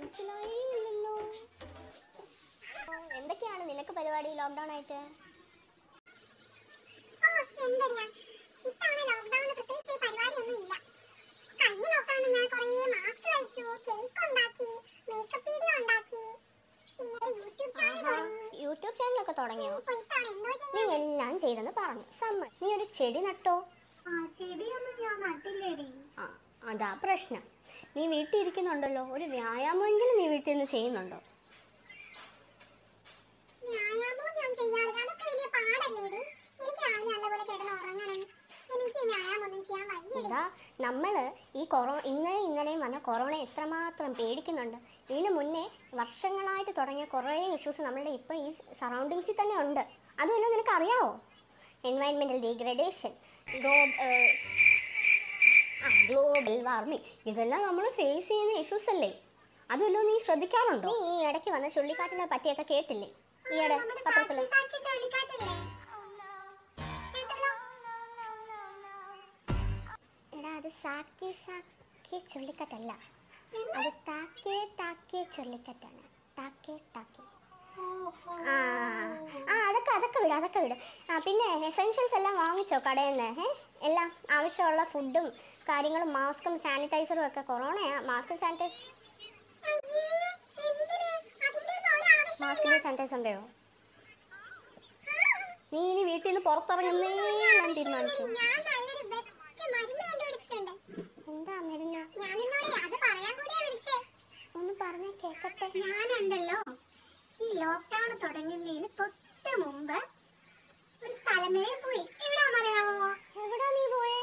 മനസ്സിലായേ ഇല്ലല്ലോ എന്തൊക്കെയാണ് നിനക്ക് പരിപാടി ലോക്ക്ഡൗൺ ആയിട്ട് ഓ, എന്തറിയാ, ഇത്തവണ ലോക്ക്ഡൗണിന് പ്രത്യേകിച്ച് ഒരു പരിപാടിയൊന്നും ഇല്ല. കഴിഞ്ഞ ലോക്ക്ഡൗണിൽ ഞാൻ കുറേ മാസ്ക് തയ്ച്ചു, കേക്ക് ഉണ്ടാക്കി, മേക്കപ്പ് വീഡിയോ ഉണ്ടാക്കി, പിന്നെ ഒരു യൂട്യൂബ് ചാനൽ തുടങ്ങി. യൂട്യൂബ് ചാനലൊക്കെ തുടങ്ങിയോ ഇപ്പൊ ഇത്തവണ എന്തോ നീ ചെയ്യാൻ? എല്ലാം ചെയ്തെന്ന് പറഞ്ഞു സമ്മ നീ ഒരു ചെടി നട്ടോ ആ, ചെടിയൊന്നും ഞാൻ നട്ടില്ലേടി. ആ അതാ പ്രശ്നം നീ വീട്ടിൽ ഇരിക്കുന്നുണ്ടല്ലോ ഒരു വ്യായാമമെങ്കിലും നീ വീട്ടിൽ നിന്ന് ചെയ്യുന്നുണ്ടോ വ്യായാമവും ഞാൻ ചെയ്യാറില്ല. അതൊക്കെ വലിയ പാടല്ലേടി. എനിക്ക് രാവിലെ നല്ലപോലെ കിടന്ന് ഉറങ്ങണം. എനിക്ക് വ്യായാമമൊന്നും ചെയ്യാൻ വയ്യടി. എന്താ നമ്മൾ ഈ കൊറോ ഇന്നലെ ഇന്നലെയും വന്ന കൊറോണ എത്രമാത്രം പേടിക്കുന്നുണ്ട് ഇതിന് മുന്നേ വർഷങ്ങളായിട്ട് തുടങ്ങിയ കുറേ ഇഷ്യൂസ് നമ്മളുടെ ഇപ്പോൾ ഈ സറൗണ്ടിങ്സിൽ തന്നെ ഉണ്ട് അതുമല്ല നിനക്ക് അറിയാവോ എൻവയൺമെൻറ്റൽ ഡീഗ്രഡേഷൻ ഗ്ലോബൽ വാർമിംഗ് ഇതെല്ലാം നമ്മൾ ഫേസ് ചെയ്യുന്ന ഇഷ്യൂസ് അല്ലേ അതുമല്ലോ നീ ശ്രദ്ധിക്കാറുണ്ടോ നീ ഈ ഇടയ്ക്ക് വന്ന ചുള്ളിക്കാറ്റിനെ പറ്റിയൊക്കെ കേട്ടില്ലേ ഈയിടെ നമ്മുടെ പത്രത്തിൽ സാക്കി സാക്കി ചുഴലിക്കാറ്റല്ലേ? കേട്ടല്ലോ? എടാ അത് സാക്കി സാക്കി ചുള്ളിക്കാറ്റല്ല അത് താക്കേ താക്കേ ചുള്ളിക്കാറ്റാണ് താക്കേ താക്കേ ഓഹോ. ആ ആ അതൊക്കെ അതൊക്കെ വിട് അതൊക്കെ വിട് ആ പിന്നെ എസെൻഷ്യൽസ് എല്ലാം വാങ്ങിച്ചോ കടയിൽ നിന്ന് ഏ എല്ലാം ആവശ്യമുള്ള ഫുഡും കാര്യങ്ങളും മാസ്കും സാനിറ്റൈസറും ഒക്കെ കൊറോണയാ മാസ്കും സാനിറ്റൈസർ അയ്യേ, എന്തിന്? അതിന്റെയൊന്നും ഒരു ആവശ്യമില്ല. മാസ്കിന് സാനിറ്റൈസർ ഉണ്ടോ നീ ഇനി വീട്ടിൽ നിന്ന് പുറത്തിറങ്ങുന്നേ ഞാൻ തീരുമാനിച്ചു ഞാൻ നല്ലൊരു ബെസ്റ്റ് മരുന്ന് കണ്ടുപിടിച്ചിട്ടുണ്ട് എന്താ മരുന്ന് ഞാൻ നിന്നോട് അത് പറയാൻ കൂടിയാ വിളിച്ചേ ഒന്ന് പറഞ്ഞേ കേക്കട്ടെ ഞാനുണ്ടല്ലോ ഈ ലോക്ക്ഡൌൺ തുടങ്ങുന്നതിന് തൊട്ട് മുമ്പ് ഒരു സ്ഥലം വരെ പോയി എവിടാന്നറിയാമോ എവിടാ നീ പോയേ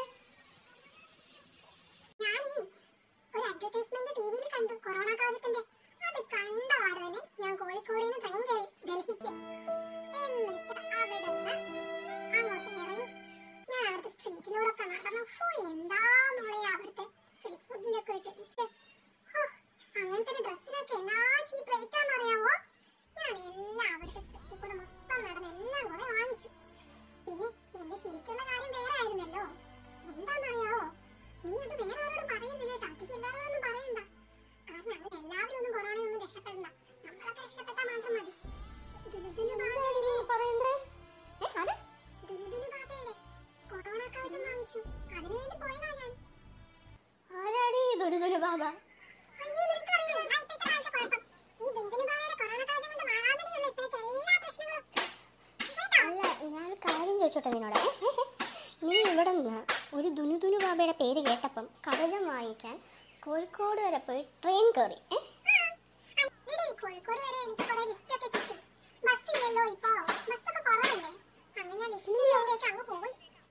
ഞാൻ ഈ ഒരു അഡ്വർടൈസ്മെന്റ് ടി വിയിൽ കണ്ടു കൊറോണ കവചത്തിന്റെ അത് കണ്ട പാടെ തന്നെ ഞാൻ കോഴിക്കോട് നിന്ന് ട്രെയിൻ കയറി ഡൽഹിക്ക് എന്നിട്ട് അവിടെ നിന്ന് അങ്ങോട്ട് ഇറങ്ങി ഞാൻ അവിടുത്തെ സ്ട്രീറ്റിലൂടെ ഒക്കെ നടന്നു ഹോ എന്താ മോളെ അവിടുത്തെ സ്ട്രീറ്റ് ഫുഡിന്റെ ഒക്കെ ഒരു ടേസ്റ്റ് ഹോ അങ്ങനത്തെ ഒരു ഡ്രസ്സിനൊക്കെ എന്നാ ചീപ്പ് റേറ്റ് ആണെന്നറിയാമോ ഞാൻ എല്ലാം അവിടുത്തെ സ്ട്രീറ്റിൽ കൂടെ മൊത്തം നടന്ന് എല്ലാം കൂടെ വാങ്ങിച്ചു പിന്നെ എന്റെ ശരിക്കുള്ള കാര്യം വേറെ ആയിരുന്നല്ലോ എന്താണെന്നറിയാവോ നീ അത് വേറെ ആരോടും പറയുന്നില്ല കേട്ടോ അതിക്ക് എല്ലാവരോടൊന്നും പറയണ്ട കാരണം അങ്ങനെ എല്ലാവരും ഒന്നും കൊറോണയൊന്നും രക്ഷപ്പെടണ്ട നമ്മളൊക്കെ രക്ഷപ്പെട്ടാൽ മാത്രം മതി ദുരിതന് ബാബയുടെ നീ പറയുന്നേ ഏ ആരാ ദുരിതന് ബാബയുടെ കൊറോണ കവചം വാങ്ങിച്ചു അതിനു വേണ്ടി പോയതാ ഞാൻ ആരാടി ഈ ദുരിതൊരു ബാബ അയ്യോ നിനക്കറിയില്ലേ ആ ഇപ്പോഴത്തെ കാലത്തെ കുഴപ്പം ഈ ദുരിതന് ബാബയുടെ കൊറോണ കവചം കൊണ്ട് മാറാതെയുള്ള ഇപ്പോഴത്തെ എല്ലാ പ്രശ്നങ്ങളും കേട്ടോ അല്ല ഞാൻ കാര്യം ചോദിച്ചോട്ടെ നിന്നോട് ഏ, ഏ, ഏ. നീ ഇവിടെ നിന്ന് ഒരു ദുനുദുനു ബാബയുടെ പേര് കേട്ടപ്പം കവചം വാങ്ങിക്കാൻ കോഴിക്കോട് വരെ പോയി ട്രെയിൻ കയറി ഏ എടീ, കോഴിക്കോട് വരെ എനിക്ക് കുറെ ലിഫ്റ്റ് ഒക്കെ കിട്ടി ബസ്സില്ലല്ലോ ഇപ്പൊ ബസ്സൊക്കെ കുറവല്ലേ അങ്ങനെ ലിഫ്റ്റിലേക്ക് അങ്ങ് പോയി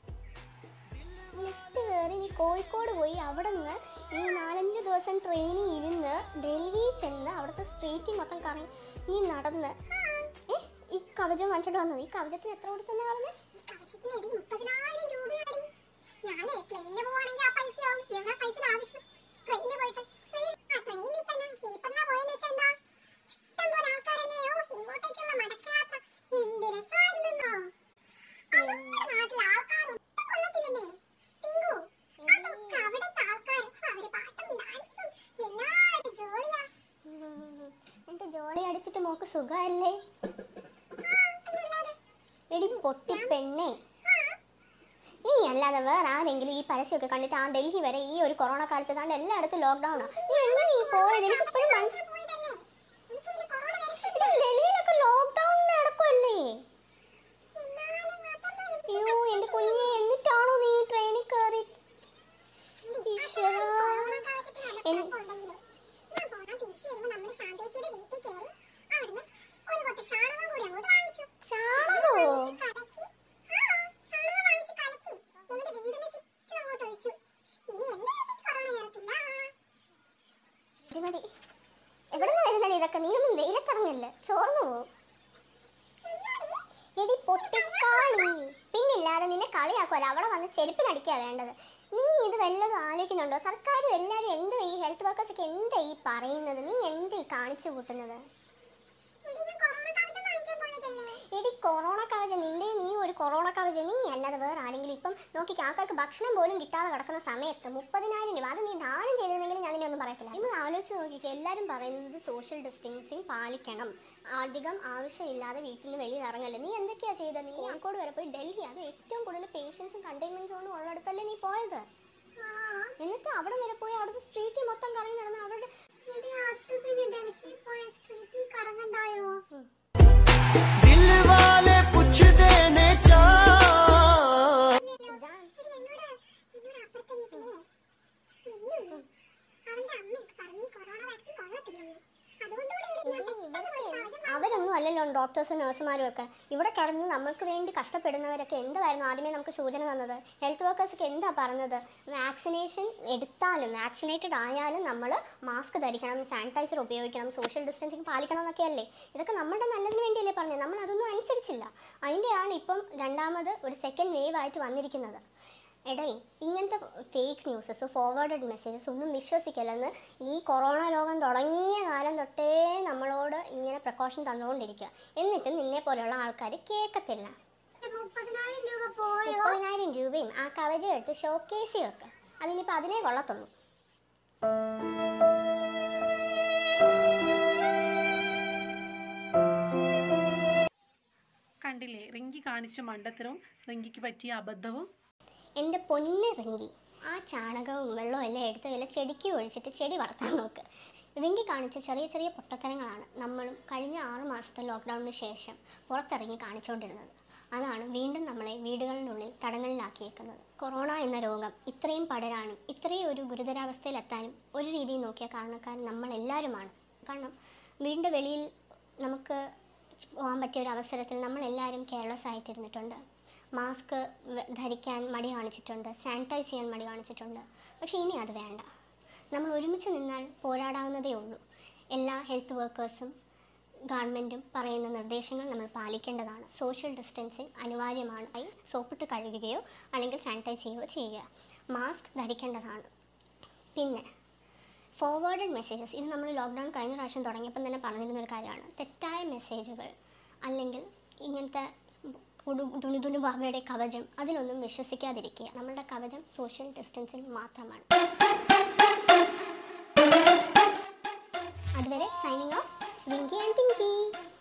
ലിഫ്റ്റ് കയറി നീ കോഴിക്കോട് പോയി അവിടെ നിന്ന് ഈ നാലഞ്ച് ദിവസം ട്രെയിനിൽ ഇരുന്ന് ഡൽഹി ചെന്ന് അവിടുത്തെ സ്ട്രീറ്റിൽ മൊത്തം കറങ്ങി നീ നടന്ന് ഏ ഈ കവചം വാങ്ങിച്ചോണ്ട് വന്നത് ഈ കവചത്തിന് എത്ര കൊടുത്തെന്ന് പറഞ്ഞേ ഈ കവചത്തിനടി മുപ്പതിനായിരം രൂപയാടി ഞാനേ പ്ലെയിനിന് പോവാണെങ്കിൽ ആ പൈസ ആവും ഞങ്ങൾ ആ പൈസ ആവശ്യം ട്രെയിനിന് പോയിട്ട് ട്രെയിൻ ആ ട്രെയിനിൽ ഇപ്പൊ ഞാൻ സ്ലീപ്പറിലാ പോയെന്ന് വെച്ചാൽ എന്താ ഇഷ്ടം പോലെ ആൾക്കാരല്ലയോ ഇങ്ങോട്ടേക്കുള്ള മടക്കയാത്ര എന്ത് രസമായിരുന്നോ നമ്മുടെ നാട്ടിലെ ആൾക്കാരൊന്നും കൊള്ളത്തില്ലെന്നേ ടിങ്കു അതൊക്കെ അവിടുത്തെ ആൾക്കാരും അവര് പാട്ടും ഡാൻസും എന്നാ ഒരു ജോളിയാ എന്നിട്ട് ജോളി അടിച്ചിട്ട് മോക്ക് സുഖമല്ലേ ആ, പിന്നല്ലാതെ. എടി പൊട്ടി പെണ്ണേ ആ, നീ അല്ലാതെ വേറെ ആരെങ്കിലും ഈ പരസ്യമൊക്കെ കണ്ടിട്ട് ആ ഡൽഹി വരെ ഈ ഒരു കൊറോണ കാലത്ത് താണ്ട് എല്ലായിടത്തും ലോക്ക്ഡൌണാ നീ എങ്ങനെ ഈ പോയത് എനിക്ക് ഇപ്പോഴും മനസ്സിൽ പോയതല്ലേ എനിക്കിതിന് കൊറോണ വരത്തില്ല ഡൽഹിയിലൊക്കെ ലോക്ക്ഡൌൺ നടക്കുമല്ലേ എന്നാലും അതൊന്നും അയ്യോ എന്റെ കുഞ്ഞെ എന്നിട്ടാണോ നീ ട്രെയിനിൽ കയറി ഈശ്വരാ എൻ- ചാണകോ മതി മതി എവിടെ നിന്ന് വരുന്നടി ഇതൊക്കെ നീ ഒന്നും വെയിലത്തിറങ്ങില്ല ചോർന്നു പോകും എടി പൊട്ടിക്കാളി പിന്നില്ലാതെ നിന്നെ കളിയാക്കുമല്ലോ അവിടെ വന്ന് ചെരുപ്പിനടിക്കാ വേണ്ടത് നീ ഇത് വല്ലതും ആലോചിക്കുന്നുണ്ടോ സർക്കാരും എല്ലാവരും എന്ത് ഈ ഹെൽത്ത് വർക്കേഴ്സ് ഒക്കെ എന്താ ഈ പറയുന്നത് നീ എന്താ ഈ കാണിച്ചു കൂട്ടുന്നത് എടി കൊറോണ കവചം നിന്റെ നീ ഒരു കൊറോണ കവചം നീ അല്ലാതെ വേറെ ആരെങ്കിലും ഇപ്പം നോക്കിക്ക് ആൾക്കാർക്ക് ഭക്ഷണം പോലും കിട്ടാതെ കിടക്കുന്ന സമയത്ത് മുപ്പതിനായിരം രൂപ അത് നീ ദാനം ചെയ്തിരുന്നെങ്കിൽ ഞാൻ നിന്നെ ഒന്നും പറയത്തില്ല നിങ്ങൾ ആലോചിച്ച് നോക്കിക്ക് എല്ലാവരും പറയുന്നത് സോഷ്യൽ ഡിസ്റ്റൻസിങ് പാലിക്കണം അധികം ആവശ്യമില്ലാതെ വീട്ടിൽ നിന്ന് വെളിയിൽ ഇറങ്ങല്ലേ നീ എന്തൊക്കെയാ ചെയ്തത് നീ കോഴിക്കോട് വരെ പോയി ഡൽഹി അത് ഏറ്റവും കൂടുതൽ പേഷ്യൻസും കണ്ടെയ്ൻമെന്റ് സോണും ഉള്ളിടത്തല്ലേ നീ പോയത് ആ എന്നിട്ട് അവിടെ വരെ പോയി അവിടുത്തെ സ്ട്രീറ്റിൽ മൊത്തം കറങ്ങി നടന്ന് അവരുടെ എടി അത് പിന്നെ ഡൽഹി പോയ സ്ട്രീറ്റിൽ കറങ്ങണ്ടായോ दिल वाले पूछते ने चा ഇതാ എടി എന്നോട് എന്നോട് അപ്പുറത്തെ വീട്ടിലെ മിന്നു അവളുടെ അമ്മയൊക്കെ പറഞ്ഞു ഈ കൊറോണ വാക്സിൻ കൊള്ളത്തില്ലെന്ന് അതുകൊണ്ടുകൂടി ഇവിടെ ഞാൻ എടി, പെട്ടെന്ന് ഇവർക്ക് പോയി കവചം അവരൊന്നും അല്ലല്ലോ ഡോക്ടേഴ്സും നഴ്സുമാരും ഒക്കെ ഇവിടെ കിടന്ന് നമ്മൾക്ക് വേണ്ടി കഷ്ടപ്പെടുന്നവരൊക്കെ എന്തായിരുന്നു ആദ്യമേ നമുക്ക് സൂചന തന്നത് ഹെൽത്ത് വർക്കേഴ്സൊക്കെ എന്താ പറഞ്ഞത് വാക്സിനേഷൻ എടുത്താലും വാക്സിനേറ്റഡ് ആയാലും നമ്മൾ മാസ്ക് ധരിക്കണം സാനിറ്റൈസർ ഉപയോഗിക്കണം സോഷ്യൽ ഡിസ്റ്റൻസിങ് പാലിക്കണം എന്നൊക്കെയല്ലേ ഇതൊക്കെ നമ്മളുടെ നല്ലതിന് വേണ്ടിയല്ലേ പറഞ്ഞത് നമ്മൾ അതൊന്നും അനുസരിച്ചില്ല അതിൻ്റെയാണ് ഇപ്പം രണ്ടാമത് ഒരു സെക്കൻഡ് വേവ് ആയിട്ട് വന്നിരിക്കുന്നത് എടേ ഇങ്ങനത്തെ ഫേക്ക് ന്യൂസസ് ഫോർവേഡഡ് മെസ്സേജസ് ഒന്നും വിശ്വസിക്കല്ലെന്ന് ഈ കൊറോണ രോഗം തുടങ്ങിയ കാലം തൊട്ടേ നമ്മളോട് ഇങ്ങനെ പ്രിക്കോഷൻ തന്നുകൊണ്ടിരിക്കുക എന്നിട്ടും നിന്നെ പോലെയുള്ള ആൾക്കാർ കേൾക്കത്തില്ല മുപ്പതിനായിരം രൂപ പോയോ മുപ്പതിനായിരം രൂപയും ആ കവചം എടുത്ത് ഷോക്കേസി വെക്കുക അതിനിപ്പോൾ അതിനേ കൊള്ളത്തുള്ളൂ കണ്ടില്ലേ റിങ്കി കാണിച്ച മണ്ടത്തരവും റിങ്കിക്ക് പറ്റിയ അബദ്ധവും എൻ്റെ പൊന്ന് റിങ്കി ആ ചാണകവും വെള്ളവും എല്ലാം എടുത്ത് വല്ല ചെടിക്ക് ഒഴിച്ചിട്ട് ചെടി വളർത്താൻ നോക്ക് റിങ്കി കാണിച്ച ചെറിയ ചെറിയ പൊട്ടത്തരങ്ങളാണ് നമ്മളും കഴിഞ്ഞ ആറ് മാസത്തെ ലോക്ക്ഡൗണിന് ശേഷം പുറത്തിറങ്ങി കാണിച്ചുകൊണ്ടിരുന്നത് അതാണ് വീണ്ടും നമ്മളെ വീടുകളിനുള്ളിൽ തടങ്കലിലാക്കിയേക്കുന്നത് കൊറോണ എന്ന രോഗം ഇത്രയും പടരാനും ഇത്രയും ഒരു ഗുരുതരാവസ്ഥയിലെത്താനും ഒരു രീതിയിൽ നോക്കിയ കാരണക്കാരൻ നമ്മളെല്ലാവരുമാണ് കാരണം വീടിൻ്റെ വെളിയിൽ നമുക്ക് പോകാൻ പറ്റിയ ഒരു അവസരത്തിൽ നമ്മളെല്ലാവരും കെയർലെസ് ആയിട്ടിരുന്നിട്ടുണ്ട് മാസ്ക് വ- ധരിക്കാൻ മടി കാണിച്ചിട്ടുണ്ട് സാനിറ്റൈസ് ചെയ്യാൻ മടി കാണിച്ചിട്ടുണ്ട് പക്ഷേ ഇനി അത് വേണ്ട നമ്മൾ ഒരുമിച്ച് നിന്നാൽ പോരാടാവുന്നതേ ഉള്ളൂ എല്ലാ ഹെൽത്ത് വർക്കേഴ്സും ഗവൺമെൻറ്റും പറയുന്ന നിർദ്ദേശങ്ങൾ നമ്മൾ പാലിക്കേണ്ടതാണ് സോഷ്യൽ ഡിസ്റ്റൻസിങ് അനിവാര്യമാണ് ആയി സോപ്പിട്ട് കഴുകുകയോ അല്ലെങ്കിൽ സാനിറ്റൈസ് ചെയ്യുകയോ ചെയ്യുക മാസ്ക് ധരിക്കേണ്ടതാണ് പിന്നെ ഫോർവേഡഡ് മെസ്സേജസ് ഇത് നമ്മൾ ലോക്ക്ഡൗൺ കഴിഞ്ഞ പ്രാവശ്യം തുടങ്ങിയപ്പം തന്നെ പറഞ്ഞിരുന്ന ഒരു കാര്യമാണ് തെറ്റായ മെസ്സേജുകൾ അല്ലെങ്കിൽ ഇങ്ങനത്തെ തുണി ബാബയുടെ കവചം അതിലൊന്നും വിശ്വസിക്കാതിരിക്കുക നമ്മളുടെ കവചം സോഷ്യൽ ഡിസ്റ്റൻസിങ് മാത്രമാണ് അതുവരെ signing off Winky and Tinky